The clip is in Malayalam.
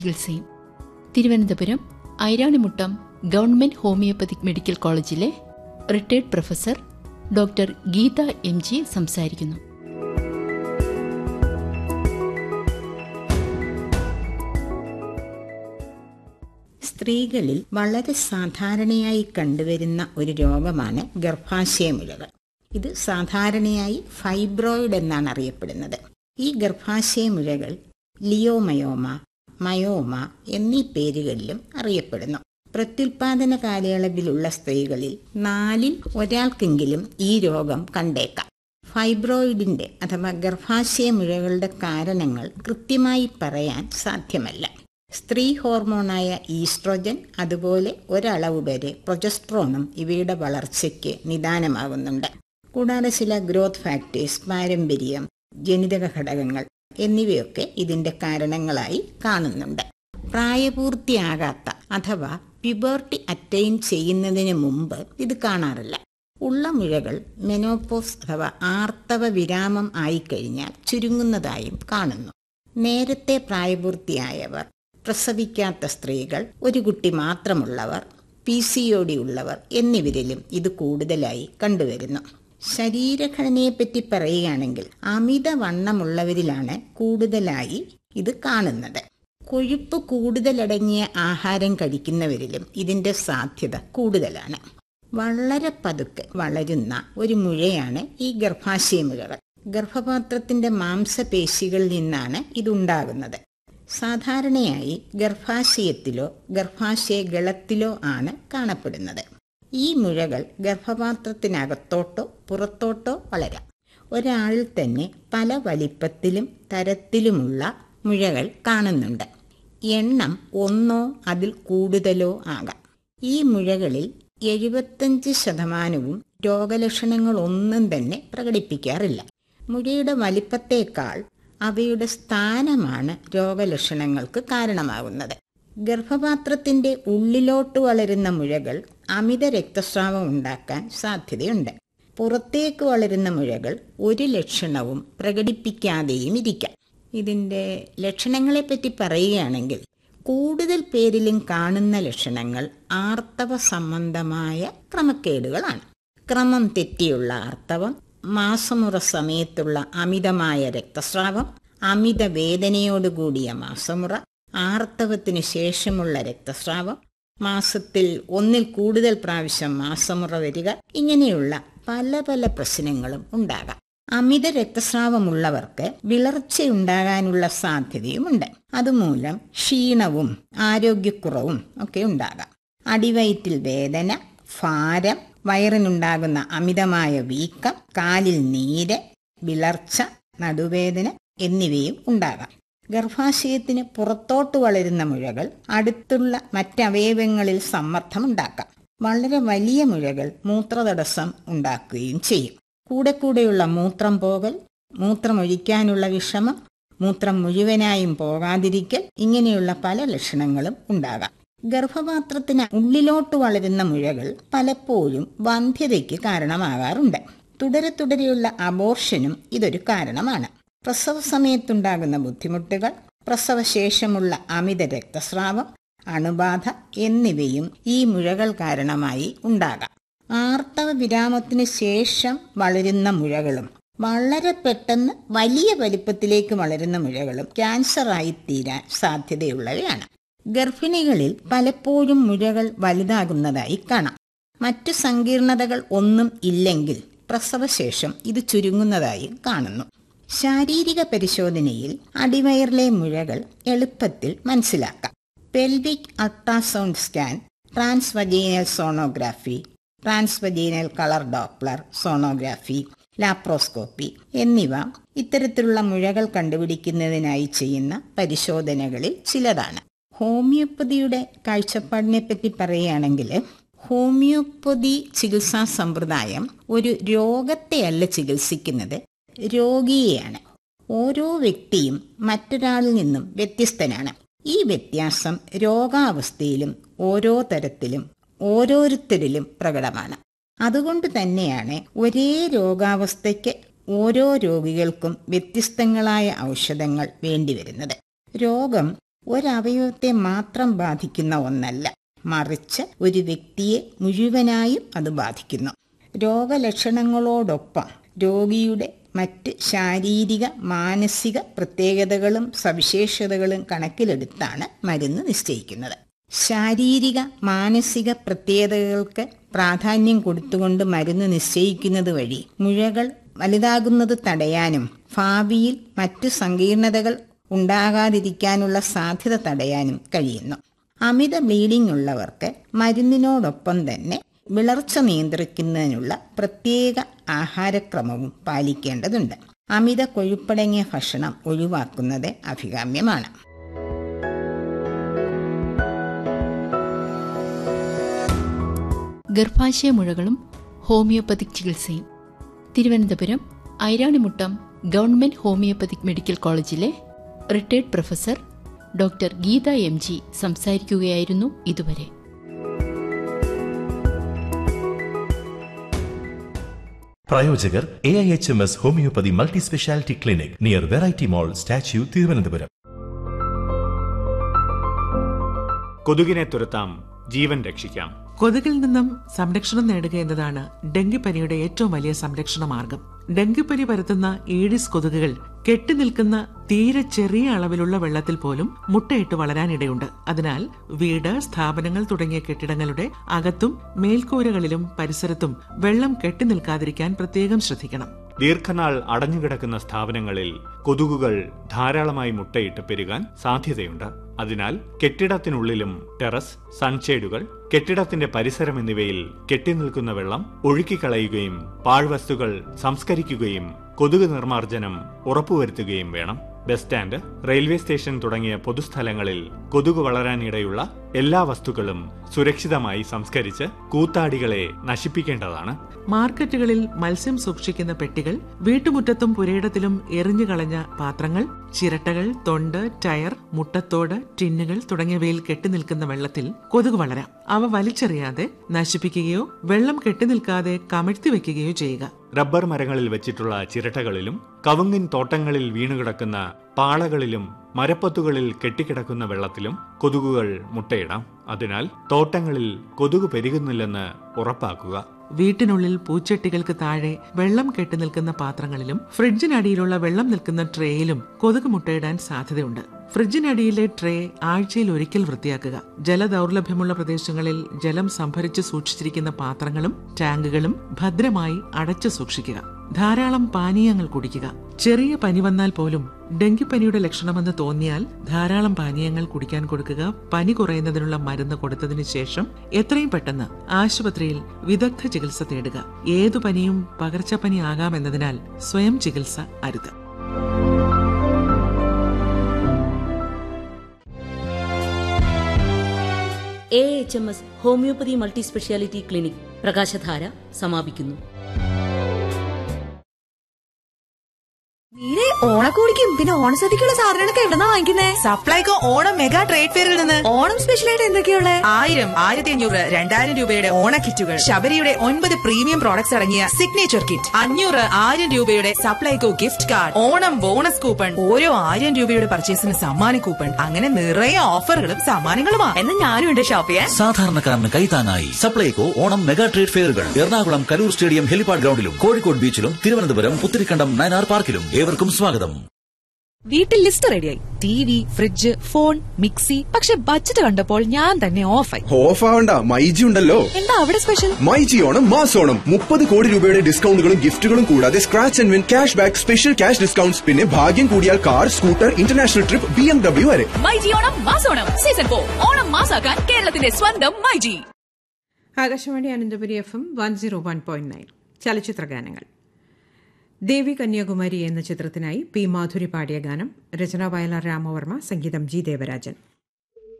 ചികിത്സയും Thiruvananthapuram Airanimuttam government homoeopathic medical കോളേജിലെ retired professor doctor Geetha M G സംസാരിക്കുന്നു സ്ത്രീകളിൽ വളരെ സാധാരണയായി കണ്ടുവരുന്ന ഒരു രോഗമാണ് ഗർഭാശയമുഴകൾ ഇത് സാധാരണയായി ഫൈബ്രോയിഡ് എന്നാണ് അറിയപ്പെടുന്നത് ഈ ഗർഭാശയമുഴകൾ ലിയോമയോമ മയോമ എന്നീ പേരുകളിലും അറിയപ്പെടുന്നു പ്രത്യുൽപാദന കാലയളവിലുള്ള സ്ത്രീകളിൽ നാലിൽ ഒരാൾക്കെങ്കിലും ഈ രോഗം കണ്ടേക്കാം ഫൈബ്രോയിഡിന്റെ അഥവാ ഗർഭാശയ മുഴകളുടെ കാരണങ്ങൾ കൃത്യമായി പറയാൻ സാധ്യമല്ല സ്ത്രീ ഹോർമോണായ ഈസ്ട്രോജൻ അതുപോലെ ഒരളവ് വരെ പ്രൊജസ്ട്രോണും ഇവയുടെ വളർച്ചയ്ക്ക് നിദാനമാകുന്നുണ്ട് കൂടാതെ ചില ഗ്രോത്ത് ഫാക്ടേഴ്സ് പാരമ്പര്യം ജനിതക ഘടകങ്ങൾ എന്നിവയൊക്കെ ഇതിന്റെ കാരണങ്ങളായി കാണുന്നുണ്ട് പ്രായപൂർത്തിയാകാത്ത അഥവാ പ്യുബേർട്ടി അറ്റൈൻ ചെയ്യുന്നതിന് മുമ്പ് ഇത് കാണാറില്ല ഉള്ള മുഴകൾ മെനോപോസ് അഥവാ ആർത്തവ വിരാമം ആയിക്കഴിഞ്ഞാൽ ചുരുങ്ങുന്നതായും കാണുന്നു നേരത്തെ പ്രായപൂർത്തിയായവർ പ്രസവിക്കാത്ത സ്ത്രീകൾ ഒരു കുട്ടി മാത്രമുള്ളവർ പി സി ഒ ഡി ഉള്ളവർ എന്നിവരിലും ഇത് കൂടുതലായി കണ്ടുവരുന്നു ശരീരഘടനയെപ്പറ്റി പറയുകയാണെങ്കിൽ അമിത വണ്ണമുള്ളവരിലാണ് കൂടുതലായി ഇത് കാണുന്നത് കൊഴുപ്പ് കൂടുതലടങ്ങിയ ആഹാരം കഴിക്കുന്നവരിലും ഇതിന്റെ സാധ്യത കൂടുതലാണ് വളരെ പതുക്കെ വളരുന്ന ഒരു മുഴയാണ് ഈ ഗർഭാശയ മുഴകൾ ഗർഭപാത്രത്തിന്റെ മാംസപേശികളിൽ നിന്നാണ് ഇതുണ്ടാകുന്നത് സാധാരണയായി ഗർഭാശയത്തിലോ ഗർഭാശയ ഗളത്തിലോ ആണ് കാണപ്പെടുന്നത് ഈ മുഴകൾ ഗർഭപാത്രത്തിനകത്തോട്ടോ പുറത്തോട്ടോ വളരാം ഒരാളിൽ തന്നെ പല വലിപ്പത്തിലും തരത്തിലുമുള്ള മുഴകൾ കാണുന്നുണ്ട് എണ്ണം ഒന്നോ അതിൽ കൂടുതലോ ആകാം ഈ മുഴകളിൽ എഴുപത്തഞ്ച് ശതമാനവും രോഗലക്ഷണങ്ങളൊന്നും തന്നെ പ്രകടിപ്പിക്കാറില്ല മുഴയുടെ വലിപ്പത്തേക്കാൾ അവയുടെ സ്ഥാനമാണ് രോഗലക്ഷണങ്ങൾക്ക് കാരണമാകുന്നത് ഗർഭപാത്രത്തിന്റെ ഉള്ളിലോട്ട് വളരുന്ന മുഴകൾ അമിത രക്തസ്രാവം ഉണ്ടാക്കാൻ സാധ്യതയുണ്ട് പുറത്തേക്ക് വളരുന്ന മുഴകൾ ഒരു ലക്ഷണവും പ്രകടിപ്പിക്കാതെയും ഇരിക്കാം ഇതിൻ്റെ ലക്ഷണങ്ങളെപ്പറ്റി പറയുകയാണെങ്കിൽ കൂടുതൽ പേരിലും കാണുന്ന ലക്ഷണങ്ങൾ ആർത്തവ സംബന്ധമായ ക്രമക്കേടുകളാണ് ക്രമം തെറ്റിയുള്ള ആർത്തവം മാസമുറ സമയത്തുള്ള അമിതമായ രക്തസ്രാവം അമിത വേദനയോടുകൂടിയ മാസമുറ ആർത്തവത്തിന് ശേഷമുള്ള രക്തസ്രാവം മാസത്തിൽ ഒന്നിൽ കൂടുതൽ പ്രാവശ്യം മാസമുറ വരിക ഇങ്ങനെയുള്ള പല പല പ്രശ്നങ്ങളും ഉണ്ടാകാം അമിത രക്തസ്രാവമുള്ളവർക്ക് വിളർച്ചയുണ്ടാകാനുള്ള സാധ്യതയുമുണ്ട് അതുമൂലം ക്ഷീണവും ആരോഗ്യക്കുറവും ഒക്കെ ഉണ്ടാകാം അടിവയറ്റിൽ വേദന ഭാരം വയറിനുണ്ടാകുന്ന അമിതമായ വീക്കം കാലിൽ നീര് വിളർച്ച നടുവേദന എന്നിവയും ഉണ്ടാകാം ഗർഭാശയത്തിന് പുറത്തോട്ട് വളരുന്ന മുഴകൾ അടുത്തുള്ള മറ്റവയവങ്ങളിൽ സമ്മർദ്ദമുണ്ടാക്കാം വളരെ വലിയ മുഴകൾ മൂത്രതടസ്സം ഉണ്ടാക്കുകയും ചെയ്യും കൂടെ കൂടെയുള്ള മൂത്രം പോകൽ മൂത്രമൊഴിക്കാനുള്ള വിഷമം മൂത്രം മുഴുവനായും പോകാതിരിക്കൽ ഇങ്ങനെയുള്ള പല ലക്ഷണങ്ങളും ഉണ്ടാകാം ഗർഭപാത്രത്തിന് ഉള്ളിലോട്ട് വളരുന്ന മുഴകൾ പലപ്പോഴും വന്ധ്യതയ്ക്ക് കാരണമാകാറുണ്ട് തുടരെ തുടരെയുള്ള അബോർഷനും ഇതൊരു കാരണമാണ് പ്രസവ സമയത്തുണ്ടാകുന്ന ബുദ്ധിമുട്ടുകൾ പ്രസവശേഷമുള്ള അമിത രക്തസ്രാവം അണുബാധ എന്നിവയും ഈ മുഴകൾ കാരണമായി ഉണ്ടാകാം ആർത്തവ വിരാമത്തിന് ശേഷം വളരുന്ന മുഴകളും വളരെ പെട്ടെന്ന് വലിയ വലിപ്പത്തിലേക്ക് വളരുന്ന മുഴകളും ക്യാൻസറായി തീരാൻ സാധ്യതയുള്ളവയാണ് ഗർഭിണികളിൽ പലപ്പോഴും മുഴകൾ വലുതാകുന്നതായി കാണാം മറ്റു സങ്കീർണതകൾ ഒന്നും ഇല്ലെങ്കിൽ പ്രസവശേഷം ഇത് ചുരുങ്ങുന്നതായും കാണുന്നു ശാരീരിക പരിശോധനയിൽ അടിവയറിലെ മുഴകൾ എളുപ്പത്തിൽ മനസ്സിലാക്കാം pelvic ultrasound scan transvaginal sonography transvaginal colour doppler sonography laparoscopy എന്നിവ ഇത്തരത്തിലുള്ള മുഴകൾ കണ്ടുപിടിക്കുന്നതിനായി ചെയ്യുന്ന പരിശോധനകളിൽ ചിലതാണ് ഹോമിയോപ്പതിയുടെ കാഴ്ചപ്പാടിനെ പറ്റി പറയുകയാണെങ്കിൽ ഹോമിയോപ്പതി ചികിത്സാ സമ്പ്രദായം ഒരു രോഗത്തെയല്ല ചികിത്സിക്കുന്നത് രോഗിയെയാണ് ഓരോ വ്യക്തിയും മറ്റൊരാളിൽ നിന്നും വ്യത്യസ്തനാണ് ഈ വ്യത്യാസം രോഗാവസ്ഥയിലും ഓരോ തരത്തിലും ഓരോരുത്തരിലും പ്രകടമാണ് അതുകൊണ്ട് തന്നെയാണ് ഒരേ രോഗാവസ്ഥയ്ക്ക് ഓരോ രോഗികൾക്കും വ്യത്യസ്തങ്ങളായ ഔഷധങ്ങൾ വേണ്ടിവരുന്നത് രോഗം ഒരവയവത്തെ മാത്രം ബാധിക്കുന്ന ഒന്നല്ല മറിച്ച് ഒരു വ്യക്തിയെ മുഴുവനായും അത് ബാധിക്കുന്നു രോഗലക്ഷണങ്ങളോടൊപ്പം രോഗിയുടെ മറ്റ് ശാരീരിക മാനസിക പ്രത്യേകതകളും സവിശേഷതകളും കണക്കിലെടുത്താണ് മരുന്ന് നിശ്ചയിക്കുന്നത് ശാരീരിക മാനസിക പ്രത്യേകതകൾക്ക് പ്രാധാന്യം കൊടുത്തുകൊണ്ട് മരുന്ന് നിശ്ചയിക്കുന്നത് വഴി മുഴകൾ വലുതാകുന്നത് തടയാനും ഭാവിയിൽ മറ്റു സങ്കീർണതകൾ ഉണ്ടാകാതിരിക്കാനുള്ള സാധ്യത തടയാനും കഴിയുന്നു അമിത ബ്ലീഡിംഗ് ഉള്ളവർക്ക് മരുന്നിനോടൊപ്പം തന്നെ വിളർച്ച നിയന്ത്രിക്കുന്നതിനുള്ള പ്രത്യേക ആഹാരക്രമവും പാലിക്കേണ്ടതുണ്ട് അമിത കൊഴുപ്പടങ്ങിയ ഭക്ഷണം ഒഴിവാക്കുന്നത് അഭികാമ്യമാണ് ഗർഭാശയ മുഴകളും ഹോമിയോപ്പതിക് ചികിത്സയും Thiruvananthapuram Airanimuttam government homoeopathic medical കോളേജിലെ retired professor doctor Geetha M G സംസാരിക്കുകയായിരുന്നു ഇതുവരെ പ്രായോജകർ A I H M S homoeopathy multi speciality clinic near variety mall statue Thiruvananthapuram കൊതുകിനെ തുരത്താം ജീവൻ രക്ഷിക്കാം കൊതുകിൽ നിന്നും സംരക്ഷണം നേടുക എന്നതാണ് ഡെങ്കിപ്പനിയുടെ ഏറ്റവും വലിയ സംരക്ഷണ മാർഗം ഡെങ്കിപ്പനി പരത്തുന്ന ഈഡിസ് കൊതുകുകൾ കെട്ടിനിൽക്കുന്ന തീരെ ചെറിയ അളവിലുള്ള വെള്ളത്തിൽ പോലും മുട്ടയിട്ട് വളരാനിടയുണ്ട് അതിനാൽ വീട് സ്ഥാപനങ്ങൾ തുടങ്ങിയ കെട്ടിടങ്ങളുടെ അകത്തും മേൽക്കൂരകളിലും പരിസരത്തും വെള്ളം കെട്ടിനിൽക്കാതിരിക്കാൻ പ്രത്യേകം ശ്രദ്ധിക്കണം ദീർഘനാൾ അടഞ്ഞുകിടക്കുന്ന സ്ഥാപനങ്ങളിൽ കൊതുകുകൾ ധാരാളമായി മുട്ടയിട്ട് പെരുകാൻ സാധ്യതയുണ്ട് അതിനാൽ കെട്ടിടത്തിനുള്ളിലും ടെറസ് സൺഷെയ്ഡുകൾ കെട്ടിടത്തിന്റെ പരിസരം എന്നിവയിൽ കെട്ടിനിൽക്കുന്ന വെള്ളം ഒഴുക്കിക്കളയുകയും പാഴ്വസ്തുക്കൾ സംസ്കരിക്കുകയും കൊതുക് നിർമ്മാർജ്ജനം ഉറപ്പുവരുത്തുകയും വേണം ബസ് സ്റ്റാൻഡ് റെയിൽവേ സ്റ്റേഷൻ തുടങ്ങിയ പൊതുസ്ഥലങ്ങളിൽ കൊതുക് വളരാനിടയുള്ള എല്ലാ വസ്തുക്കളും സുരക്ഷിതമായി സംസ്കരിച്ച് കൂത്താടികളെ നശിപ്പിക്കേണ്ടതാണ് മാർക്കറ്റുകളിൽ മത്സ്യം സൂക്ഷിക്കുന്ന പെട്ടികൾ വീട്ടുമുറ്റത്തും പുരയിടത്തിലും എറിഞ്ഞു കളഞ്ഞ പാത്രങ്ങൾ ചിരട്ടകൾ തൊണ്ട് ടയർ മുട്ടത്തോട് ടിന്നുകൾ തുടങ്ങിയവയിൽ കെട്ടിനിൽക്കുന്ന വെള്ളത്തിൽ കൊതുക് വളരാം അവ വലിച്ചെറിയാതെ നശിപ്പിക്കുകയോ വെള്ളം കെട്ടിനിൽക്കാതെ കമഴ്ത്തി വെക്കുകയോ ചെയ്യുക റബ്ബർ മരങ്ങളിൽ വെച്ചിട്ടുള്ള ചിരട്ടകളിലും കവുങ്ങിൻ തോട്ടങ്ങളിൽ വീണുകിടക്കുന്ന പാളകളിലും മരപ്പത്തുകളിൽ കെട്ടിക്കിടക്കുന്ന വെള്ളത്തിലും കൊതുകുകൾ മുട്ടയിടാം അതിനാൽ തോട്ടങ്ങളിൽ കൊതുക് പെരുകുന്നില്ലെന്ന് ഉറപ്പാക്കുക വീട്ടിനുള്ളിൽ പൂച്ചട്ടികൾക്ക് താഴെ വെള്ളം കെട്ടിനിൽക്കുന്ന പാത്രങ്ങളിലും ഫ്രിഡ്ജിനടിയിലുള്ള വെള്ളം നിൽക്കുന്ന ട്രേയിലും കൊതുക് മുട്ടയിടാൻ സാധ്യതയുണ്ട് ഫ്രിഡ്ജിനടിയിലെ ട്രേ ആഴ്ചയിൽ ഒരിക്കൽ വൃത്തിയാക്കുക ജലദൗർലഭ്യമുള്ള പ്രദേശങ്ങളിൽ ജലം സംഭരിച്ച് സൂക്ഷിച്ചിരിക്കുന്ന പാത്രങ്ങളും ടാങ്കുകളും ഭദ്രമായി അടച്ചു സൂക്ഷിക്കുക ധാരാളം പാനീയങ്ങൾ കുടിക്കുക ചെറിയ പനി വന്നാൽ പോലും ഡെങ്കിപ്പനിയുടെ ലക്ഷണമെന്ന് തോന്നിയാൽ ധാരാളം പാനീയങ്ങൾ കുടിക്കാൻ കൊടുക്കുക പനി കുറയുന്നതിനുള്ള മരുന്ന് കൊടുത്തതിനു ശേഷം എത്രയും പെട്ടെന്ന് ആശുപത്രിയിൽ വിദഗ്ധ ചികിത്സ തേടുക ഏതു പനിയും പകർച്ചപ്പനി ആകാമെന്നതിനാൽ സ്വയം ചികിത്സ അരുത് A H M S homoeopathy multi speciality clinic പ്രകാശധാര സമാപിക്കുന്നു മീരെ ഓണക്കോടിക്കും പിന്നെ ഓണസദ്യക്കുള്ള സാധനങ്ങളൊക്കെ എവിടെന്നാ വാങ്ങിക്കുന്നേ സപ്ലൈകോ ഓണം മെഗാ ട്രേഡ് ഫെയറിൽ നിന്ന് ഓണം സ്പെഷ്യലായിട്ട് എന്തൊക്കെയുള്ള ആയിരം ആയിരത്തി അഞ്ഞൂറ് രണ്ടായിരം രൂപയുടെ ഓണ കിറ്റുകൾ ശബരിയുടെ ഒൻപത് പ്രീമിയം പ്രോഡക്ട്സ് അടങ്ങിയ സിഗ്നേച്ചർ കിറ്റ് അഞ്ഞൂറ് ആയിരം രൂപയുടെ Supplyco gift card Onam bonus coupon ഓരോ ആയിരം രൂപയുടെ പർച്ചേസിന് സമ്മാന കൂപ്പൺ അങ്ങനെ നിറയെ ഓഫറുകളും സമ്മാനങ്ങളുമാണ് എന്നാ ഞാനും ഉണ്ട് ഷോപ്പ് ചെയ്യാൻ സാധാരണക്കാരന് കൈത്താങ്ങായി സപ്ലൈകോ ഓണം മെഗാ ട്രേഡ് ഫെയറുകൾ എറണാകുളം കലൂർ സ്റ്റേഡിയം ഹെലിപാഡ് ഗ്രൗണ്ടിലും കോഴിക്കോട് ബീച്ചിലും തിരുവനന്തപുരം പുത്തിരിക്കണ്ടം നയനാർ പാർക്കിലും ഏവർക്കും സ്വാഗതം വീട്ടിൽ ലിസ്റ്റ് റെഡിയായി T V fridge phone mixie പക്ഷെ ബഡ്ജറ്റ് കണ്ടപ്പോൾ ഞാൻ തന്നെ ഓഫായി ഓഫ് ആവണ്ട മൈജി ഉണ്ടല്ലോ എന്താ അവിടെ സ്പെഷ്യൽ മൈജി ഓണം മാസോണം മുപ്പത് കോടി രൂപയുടെ ഡിസ്കൗണ്ടുകളും ഗിഫ്റ്റുകളും കൂടാതെ scratch and win cash back special cash discounts പിന്നെ ഭാഗ്യം കൂടിയാൽ car scooter international trip B M W വരെ മൈജി ഓണം മാസോണം സീസൺ ഫോർ ഓണം മാസാക്കാൻ കേരളത്തിന്റെ സ്വന്തം myG Akashvani Ananthapuri F M one zero one point nine ചലച്ചിത്ര ഗാനങ്ങൾ ദേവി കന്യാകുമാരി എന്ന ചിത്രത്തിനായി പി മാധുരി പാടിയ ഗാനം രചന വയലാർ രാമവർമ്മ സംഗീതം ജി ദേവരാജൻ